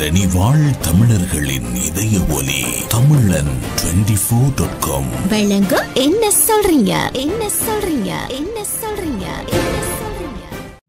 தரணி வாழ் தமிழர்களின் இதய ஒலி தமிழன் டுவெண்டி ஃபோர் டாட் காம் வழங்கும் என்ன சொல்றீங்க என்ன சொல்றீங்க என்ன சொல்றீங்க என்ன சொல்றீங்க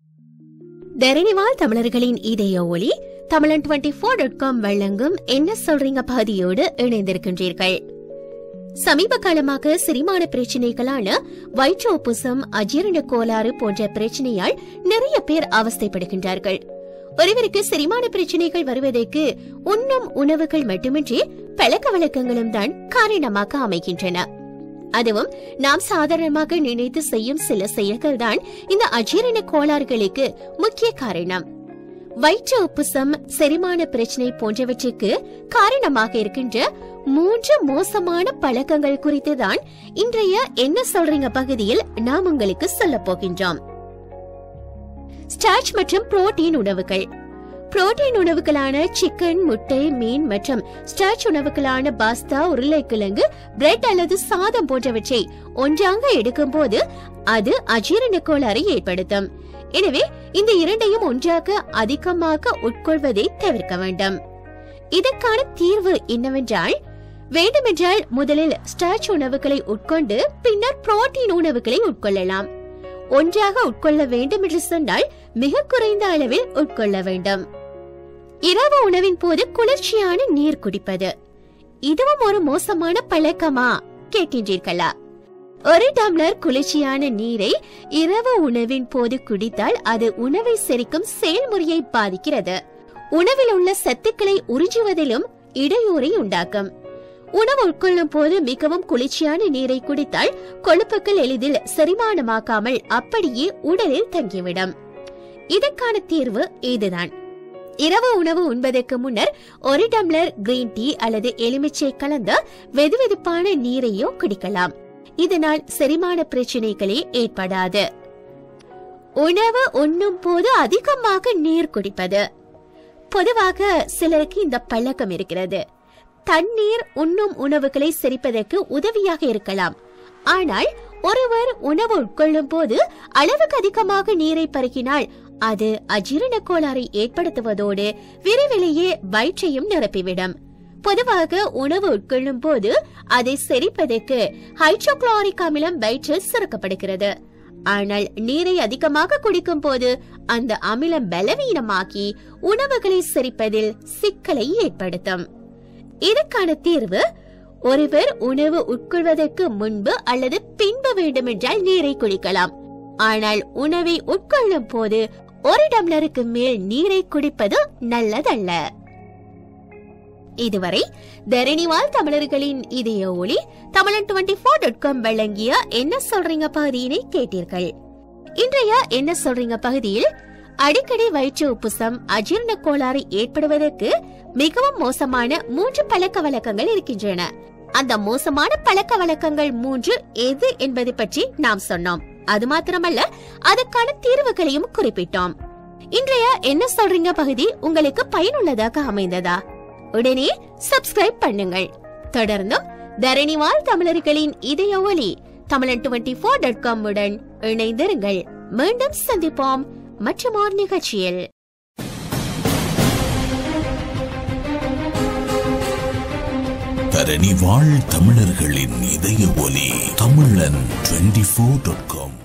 தரணிவாழ் தமிழர்களின் இதய ஒளி தமிழன் டுவெண்ட்டி ஃபோர் டாட் காம் வழங்கும் என்ன சொல்றீங்க பகுதியோடு இணைந்திருக்கின்றீர்கள் சமீப காலமாக செரிமான பிரச்சனைகளான வயிற்று உப்புசம் அஜீரண கோளாறு போன்ற பிரச்சனையால் நிறைய பேர் அவஸ்தைப்படுகின்றார்கள் ஒருவருக்கு செரிமான பிரச்சனைகள் வருவதற்கு உண்ணும் உணவுகள் மட்டுமின்றி பழக்க வழக்கங்களும் தான் காரணமாக அமைகின்றன அதுவும் நாம் சாதாரணமாக நினைத்து செய்யும் சில செயல்கள் தான் இந்த அஜீரண கோளாறுகளுக்கு முக்கிய காரணம் வயிற்று உப்புசம் செரிமான பிரச்சனை போன்றவற்றுக்கு காரணமாக இருக்கின்ற மூன்று மோசமான பழக்கங்கள் குறித்து தான் இன்றைய என்ன சொல்றீங்க பகுதியில் நாம் உங்களுக்கு சொல்ல போகின்றோம் ஸ்டார்ச் மற்றும் புரோட்டீன் உணவுகள் புரோட்டீன் உணவுகளான சிக்கன் முட்டை மீன் மற்றும் ஸ்டார்ச் உணவுகளான பாஸ்தா உருளைக்கிழங்கு பிரெட் அல்லது சாதம் போன்றவற்றை ஒன்றாக எடுக்கும் போது அது அஜீரண கோளாறை ஏற்படுத்தும் எனவே இந்த இரண்டையும் ஒன்றாக அதிகமாக உட்கொள்வதை தவிர்க்க வேண்டும் இதற்கான தீர்வு என்னவென்றால் வேண்டுமென்றால் முதலில் ஸ்டார்ச் உணவுகளை உட்கொண்டு பின்னர் புரோட்டீன் உணவுகளை உட்கொள்ளலாம் ஒன்றாக உட்கொள்ள வேண்டும் என்று சொன்னால் மிக குறைந்த அளவில் உட்கொள்ள வேண்டும் இரவு உணவின் போது குளிர்ச்சியான நீர் குடிப்பது இதுவும் ஒரு மோசமான பழக்கமா கேட்கின்றீர்களா ஒரு டம்ளர் குளிர்ச்சியான நீரை இரவு உணவின் போது குடித்தால் அது உணவை செரிக்கும் செயல்முறையை பாதிக்கிறது உணவில் உள்ள சத்துக்களை உறிஞ்சுவதிலும் இடையூறை உண்டாக்கும் உணவு உட்கொள்ளும் போது மிகவும் குளிர்ச்சியான நீரை குடித்தால் கொழுப்புகள் எளிதில் செரிமானமாக்காமல் அப்படியே உடலில் தங்கிவிடும் இதற்கான தீர்வு இதுதான் இரவு உணவு உண்பதற்கு முன்னர் ஒரு டம்ளர் கிரீன் டீ அல்லது எலுமிச்சை கலந்த வெதுவெதுப்பான நீரையோ குடிக்கலாம் இதனால் செரிமான பிரச்சனைகளே ஏற்படாது உணவு உண்ணும் போது அதிகமாக நீர் குடிப்பது பொதுவாக சிலருக்கு இந்த பழக்கம் இருக்கிறது தண்ணீர் உண்ணும் உணவுகளை செரிப்பதற்கு உதவியாக இருக்கலாம் ஆனால் ஒருவர் உணவு உட்கொள்ளும் போது அளவுக்கு அதிகமாக நீரை பருகினால் அது அஜீரண கோளாறை ஏற்படுத்துவதோடு விரைவிலேயே வயிற்றையும் நிரப்பிவிடும் பொதுவாக உணவு உட்கொள்ளும் போது அதை செரிப்பதற்கு ஹைட்ரோகுளோரிக் அமிலம் வயிற்றில் சுரக்கப்படுகிறது ஆனால் நீரை அதிகமாக குடிக்கும் போது அந்த அமிலம் பலவீனமாக்கி உணவுகளை செரிப்பதில் சிக்கலை ஏற்படுத்தும் இதற்கான தீர்வு ஒருவர் உணவு உட்கொள்வதற்கு முன்பு அல்லது பின்பு வேண்டுமென்றால் நீரை குடிக்கலாம் ஆனால் உணவை உட்கொள்ளும் போது ஒரு டம்ளருக்கு மேல் நீரை குடிப்பது நல்லதல்ல இதுவரை தரணிவால் தமிழர்களின் இதய ஒளி தமிழன் டுவெண்டி ஃபோர் டாட் காம் வழங்கிய என்ன சொல்றீங்க பகுதியினை கேட்டீர்கள் இன்றைய என்ன சொல்றீங்க பகுதியில் அடிக்கடி வயிற்று உப்புசம் அஜீரண கோளாறு ஏற்படுவதற்கு மிகவும் மோசமான மூன்று பழக்க வழக்கங்கள் இருக்கின்றன அந்த மோசமான பழக்க வழக்கங்கள் மூன்று எது என்பது பற்றி நாம் சொன்னோம் அது மாத்திரமல்ல அதற்கான தீர்வுகளையும் குறிப்பிட்டோம் இன்றைய என்ன சொல்றீங்க பகுதி உங்களுக்கு பயனுள்ளதாக அமைந்ததா உடனே சப்ஸ்கிரைப் பண்ணுங்கள் தொடர்ந்தும் தரணிவால் தமிழர்களின் இதய ஒலி தமிழன் டுவெண்டி ஃபோர் டாட் காம் உடன் இணைந்திருங்கள் மீண்டும் சந்திப்போம் மற்றும் ஒரு நிகழ்ச்சியில் தரணி வாழ் தமிழர்களின் இதய ஒலி தமிழன் டுவெண்டி ஃபோர் டாட் காம்